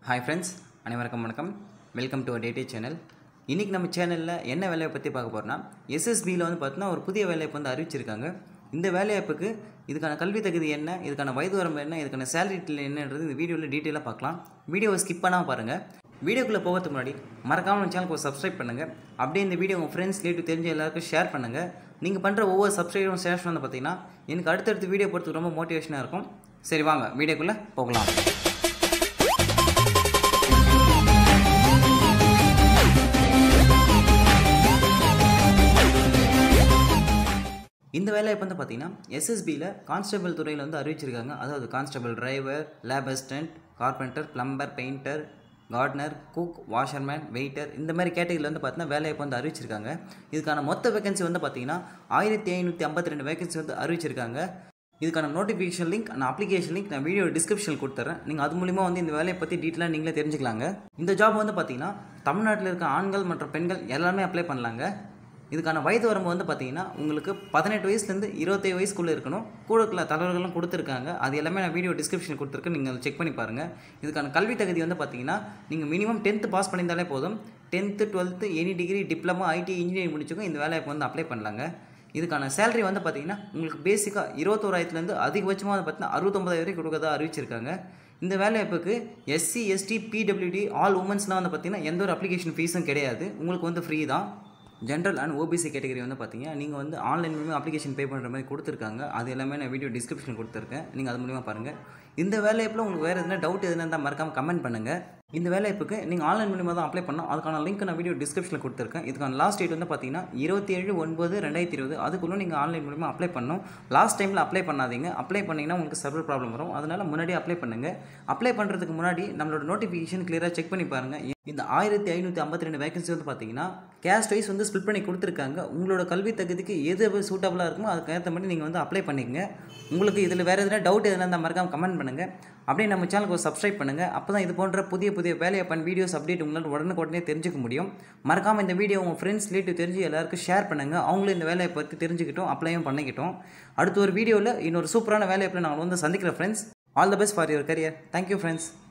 hi friends அனைவருக்கும் வணக்கம் welcome to டேட்டே channel இன்றைக்கி நம்ம சேனலில் என்ன வேலையை பற்றி பார்க்க போகிறோம்னா எஸ்எஸ்பியில் வந்து பார்த்தீங்கன்னா ஒரு புதிய வேலைவாய்ப்பு வந்து அறிவிச்சிருக்காங்க இந்த வேலைவாய்ப்புக்கு இதுக்கான கல்வி தகுதி என்ன இதுக்கான வயது வரம்பு என்ன இதுக்கான சேலரி என்னன்றது இந்த வீடியோவில் டீட்டெயிலாக பார்க்கலாம் வீடியோவை ஸ்கிப் பண்ணாமல் பாருங்கள் வீடியோக்குள்ளே போகிறதுக்கு முன்னாடி மறக்காமல் நம்ம சேனலுக்கு ஒரு சப்ஸ்கிரைப் பண்ணுங்கள் அப்படியே இந்த வீடியோ உங்கள் ஃப்ரெண்ட்ஸ் ரிலேட்டிவ் தெரிஞ்ச எல்லாருக்கும் ஷேர் பண்ணுங்கள் நீங்கள் பண்ணுற ஒவ்வொரு சப்ஸ்கிரைபரும் ஷேர் வந்து பார்த்தீங்கன்னா எனக்கு அடுத்தடுத்த வீடியோ போகிறதுக்கு ரொம்ப மோட்டிவேஷனாக இருக்கும் சரி வாங்க வீடியோக்குள்ளே போகலாம் இந்த வேலையை வந்து பார்த்தீங்கன்னா எஸ்எஸ்பியில் கான்ஸ்டபிள் துறையில் வந்து அறிவிச்சிருக்காங்க அதாவது constable driver lab assistant carpenter plumber painter gardener cook washerman waiter இந்த மாதிரி கேட்டகரியில் வந்து பார்த்தீங்கன்னா வேலையை வந்து அறிவிச்சிருக்காங்க இதுக்கான மொத்த வேகன்சி வந்து பார்த்தீங்கன்னா ஆயிரத்தி ஐநூற்றி ஐம்பத்தி ரெண்டு வேகன்சி வந்து அறிவிச்சிருக்காங்க இதுக்கான நோட்டிஃபிகேஷன் லிங்க் நான் அப்ளிகேஷன் லிங்க் நான் வீடியோ டிஸ்கிரிப்ஷனில் கொடுத்துறேன் நீங்கள் அது மூலிமா வந்து இந்த வேலையை பற்றி டீட்டெயிலாக நீங்களே தெரிஞ்சுக்கலாங்க இந்த ஜாப் வந்து பார்த்தீங்கன்னா தமிழ்நாட்டில் இருக்க ஆண்கள் மற்றும் பெண்கள் எல்லாமே அப்ளை பண்ணலாங்க இதுக்கான வயது வரம்பு வந்து பார்த்தீங்கன்னா உங்களுக்கு பதினெட்டு வயசுலேருந்து இருபத்தேழு வயசுக்குள்ளே இருக்கணும் கூடக்குள்ள தலைவர்களும் கொடுத்துருக்காங்க அது எல்லாமே நான் வீடியோ டிஸ்கிரிப்ஷன் கொடுத்துருக்கேன் நீங்கள் செக் பண்ணி பாருங்கள் இதுக்கான கல்வி தகுதி வந்து பார்த்தீங்கன்னா நீங்கள் மினிமம் டென்த்து பாஸ் பண்ணியிருந்தாலே போதும் tenth twelfth any degree diploma IT engineering முடிச்சுக்கும் இந்த வேலைக்கு வந்து அப்ளை பண்ணலாங்க இதுக்கான சேலரி வந்து பார்த்தீங்கன்னா உங்களுக்கு பேசிக்காக இருபத்தோராயிரத்துலேருந்து அதிகபட்சமாக வந்து பார்த்தீங்கன்னா அறுபத்தொம்பதாயிரம் வரைக்கும் கொடுக்கறதா அறிவிச்சிருக்காங்க இந்த வேலைவாய்ப்புக்கு எஸ்சி எஸ்டி பிடபிள்யூடி ஆல் உமன்ஸ்லாம் வந்து பார்த்தீங்கன்னா எந்த ஒரு அப்ளிகேஷன் ஃபீஸும் கிடையாது உங்களுக்கு வந்து ஃப்ரீ தான் ஜென்ரல் அண்ட் ஓபிசி கேட்டகரி வந்து பார்த்தீங்க நீங்கள் வந்து ஆன்லைன் மூலியமாக அப்ளிகேஷன் பே பண்ணுற மாதிரி கொடுத்துருக்காங்க அது எல்லாமே நான் வீடியோ டிஸ்கிரிப்ஷன் கொடுத்துருக்கேன் நீங்கள் அது மூலிமா பாருங்கள் இந்த வேலையப்பில் உங்களுக்கு வேறு எதுனா டவுட் எதுனா இருந்தால் மறக்காமல் கமெண்ட் பண்ணுங்கள் இந்த வேலைவாய்ப்புக்கு நீங்கள் ஆன்லைன் மூலியமாக தான் அப்ளை பண்ணோம் அதுக்கான லிங்க் நான் வீடியோ டிஸ்கிரிப்ஷனில் கொடுத்துருக்கேன் இதுக்கான லாஸ்ட் டேட் வந்து பார்த்தீங்கன்னா இருபத்தி ஏழு ஒன்பது ரெண்டாயிரத்தி இருபது அதுக்குள்ளே நீங்கள் ஆன்லைன் மூலியமாக அப்ளை பண்ணணும் லாஸ்ட் டைமில் அப்ளை பண்ணாதீங்க அப்ளை பண்ணிங்கன்னா உங்களுக்கு சர்வர் ப்ராப்ளம் வரும் அதனால் முன்னாடியே அப்ளை பண்ணுங்கள் அப்ளை பண்ணுறதுக்கு முன்னாடி நம்மளோட நோட்டிஃபிகேஷன் கிளியராக செக் பண்ணி பாருங்கள் இந்த ஆயிரத்தி ஐநூற்றி ஐம்பத்தி ரெண்டு வேகன்சி வந்து பார்த்தீங்கன்னா கேஸ்ட் வைஸ் வந்து ஸ்பிளிட் பண்ணி கொடுத்துருக்காங்க உங்களோட கல்வி தகுதிக்கு எது சூட்டபுளாக இருக்குமோ அதுக்கு ஏற்ற மாதிரி நீங்கள் வந்து அப்ளை பண்ணிக்கங்க உங்களுக்கு இதில் வேறு எதுனா டவுட் எதுனா இருந்தால் மறக்காமல் கமெண்ட் பண்ணுங்கள் அப்படியே நம்ம சேனலுக்கு ஒரு சப்ஸ்கிரைப் பண்ணுங்கள் அப்போ தான் இது போன்ற புதிய புதிய வேலையை பண்ண வீடியோஸ் அப்டேட் உங்களால் உடனுக்குடனே தெரிஞ்சுக்க முடியும் மறக்காமல் இந்த வீடியோ உங்கள் ஃப்ரெண்ட்ஸ் ரிலேட்டிவ் தெரிஞ்சு எல்லாருக்கும் ஷேர் பண்ணுங்கள் அவங்களும் இந்த வேலையை பற்றி தெரிஞ்சுக்கிட்டோம் அப்ளையும் பண்ணிக்கிட்டோம் அடுத்த ஒரு வீடியோவில் இன்னொரு சூப்பரான வேலையை நாங்கள் வந்து சந்திக்கிறேன் friends all the best for your career thank you friends